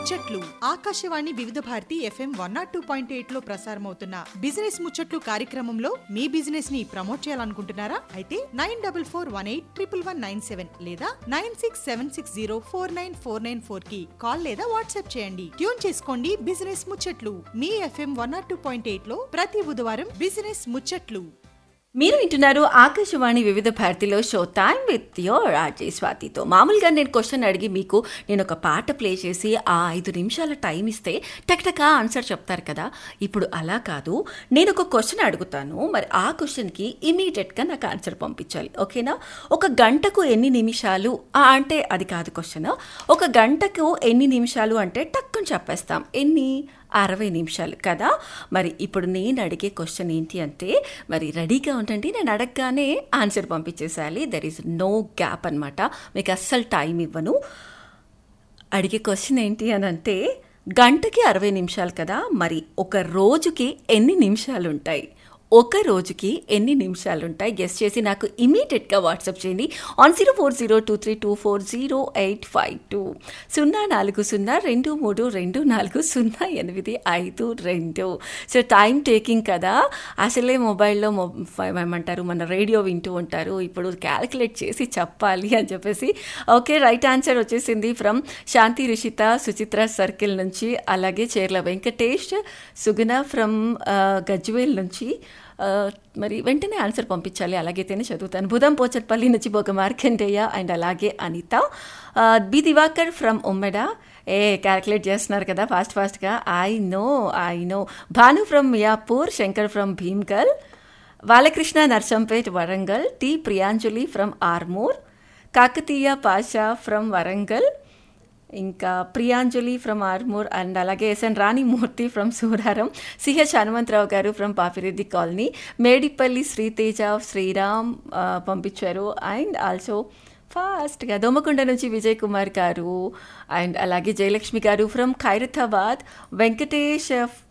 ముచ్చట్లు Akashvani Vividh Bharati FM one nought two point eight లో ప్రసారమవుతున్న బిజినెస్ ముచ్చట్లు కార్యక్రమంలో మీ బిజినెస్ ని ప్రమోట్ చేయాలనుకుంటున్నారా అయితే nine double four one eight triple one nine seven లేదా nine six seven six zero four nine four nine four కి కాల్ లేదా వాట్సాప్ చేయండి ట్యూన్ చేసుకోండి బిజినెస్ ముచ్చట్లు మీ FM one nought two point eight లో ప్రతి బుధవారం బిజినెస్ ముచ్చట్లు మీరు వింటున్నారు ఆకాశవాణి వివిధ భారతిలో show time with your RJ స్వాతితో మామూలుగా నేను క్వశ్చన్ అడిగి మీకు నేను ఒక పాట ప్లే చేసి ఆ ఐదు నిమిషాల టైం ఇస్తే టక్టకా ఆన్సర్ చెప్తారు కదా ఇప్పుడు అలా కాదు నేను ఒక క్వశ్చన్ అడుగుతాను మరి ఆ క్వశ్చన్కి ఇమీడియట్గా నాకు ఆన్సర్ పంపించాలి ఓకేనా ఒక గంటకు ఎన్ని నిమిషాలు ఆ, అంటే అది కాదు క్వశ్చన్ ఒక గంటకు ఎన్ని నిమిషాలు అంటే టక్కుని చెప్పేస్తాం ఎన్ని అరవై నిమిషాలు కదా మరి ఇప్పుడు నేను అడిగే క్వశ్చన్ ఏంటి అంటే మరి రెడీగా ఉండండి నేను అడగగానే ఆన్సర్ పంపించేసేయాలి దెర్ ఈజ్ నో గ్యాప్ అనమాట మీకు అస్సలు టైం ఇవ్వను అడిగే క్వశ్చన్ ఏంటి అని అంటే గంటకి అరవై నిమిషాలు కదా మరి ఒక రోజుకి ఎన్ని నిమిషాలు ఉంటాయి ఒక రోజుకి ఎన్ని నిమిషాలు ఉంటాయి గెస్ట్ చేసి నాకు ఇమీడియట్గా వాట్సాప్ చేయండి on zero four zero two three two four zero eight five two సున్నా నాలుగు సున్నా రెండు మూడు రెండు నాలుగు సున్నా ఎనిమిది ఐదు రెండు సో టైం టేకింగ్ కదా అసలే మొబైల్లో మొ ఏమంటారు మన రేడియో వింటూ ఉంటారు ఇప్పుడు క్యాలిక్యులేట్ చేసి చెప్పాలి అని చెప్పేసి ఓకే రైట్ ఆన్సర్ వచ్చేసింది ఫ్రమ్ శాంతి రిషిత సుచిత్ర సర్కిల్ నుంచి అలాగే చేర్ల వెంకటేష్ సుగుణ ఫ్రమ్ గజ్వేల్ నుంచి ఆ, మరి వెంటనే ఆన్సర్ పంపించాలి అలాగైతేనే చదువుతాను బుధం పోచట్పల్లి నుంచి బొగ మార్కండేయ అండ్ అలాగే అనిత ఆ, బి దివాకర్ ఫ్రమ్ ఉమ్మెడ ఏ క్యాల్కులేట్ చేస్తున్నారు కదా ఫాస్ట్ ఫాస్ట్గా I know I know Bhanu from Miyapur Shankar from Bhimgal Balakrishna Narsampet Warangal T Priyanjali from Armoor Kakatiya Pasha from Warangal ఇంకా ప్రియాంజలి ఫ్రమ్ ఆర్మూర్ అండ్ అలాగే SN Ranimurthy from Suraram CH Hanumantharao garu from Papireddy colony Medipally Sriteja Sriram ఆ, పంపించారు అండ్ ఆల్సో ఫాస్ట్గా దోమకొండ నుంచి విజయ్ కుమార్ గారు అండ్ అలాగే జయలక్ష్మి గారు ఫ్రమ్ ఖైరతాబాద్ వెంకటేష్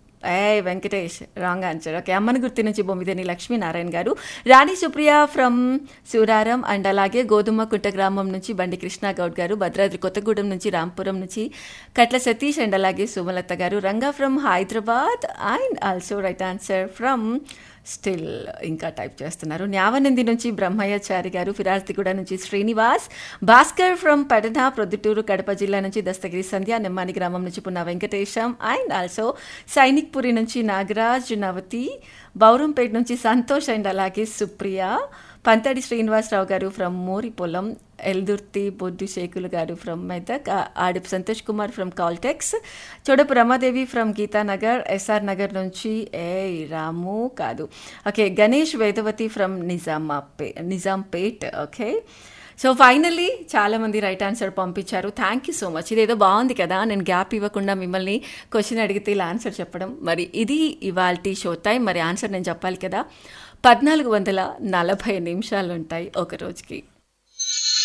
ఏ వెంకటేష్ రాంగ్ ఆన్సర్ ఓకే అమ్మని గుర్తు నుంచి బొమ్మిదేని లక్ష్మీనారాయణ గారు రాణి సుప్రియ ఫ్రమ్ సూరారం అండ్ అలాగే గోధుమ కుంట గ్రామం నుంచి బండి కృష్ణ గౌడ్ గారు భద్రాద్రి కొత్తగూడెం నుంచి రాంపురం నుంచి కట్ల సతీష్ అండ్ అలాగే Sumalatha garu Ranga from Hyderabad and also right answer from still ఇంకా టైప్ చేస్తున్నారు న్యావనంది నుంచి బ్రహ్మయ్యాచారి గారు ఫిరాజ్తిగూడ నుంచి శ్రీనివాస్ భాస్కర్ ఫ్రమ్ పడన ప్రొద్దుటూరు కడప జిల్లా నుంచి దస్తగిరి సంధ్య నెమ్మాని గ్రామం నుంచి పున్న వెంకటేశం అండ్ ఆల్సో సైనిక్పురి నుంచి నాగరాజ్ నవతి బౌరంపేట నుంచి సంతోష్ అండ్ అలాగే సుప్రియ పంతడి శ్రీనివాసరావు గారు ఫ్రమ్ మోరి పొలం ఎల్దుర్తి బొద్దు శేఖులు గారు ఫ్రమ్ మెదక్ ఆ- ఆడిప్ Santosh Kumar from Caltex Chodapu Ramadevi from Geethanagar SR Nagar నుంచి ఏ రాము కాదు ఓకే గణేష్ వేదవతి ఫ్రమ్ నిజామాపే నిజాంపేట్ ఓకే సో ఫైనల్లీ చాలామంది రైట్ ఆన్సర్ పంపించారు థ్యాంక్ యూ సో మచ్ ఇదేదో బాగుంది కదా నేను గ్యాప్ ఇవ్వకుండా మిమ్మల్ని క్వశ్చన్ అడిగితే ఇలా ఆన్సర్ చెప్పడం మరి ఇది ఇవాల్టి షో టైం మరి ఆన్సర్ నేను చెప్పాలి కదా పద్నాలుగు వందల నలభై నిమిషాలు ఉంటాయి ఒక రోజుకి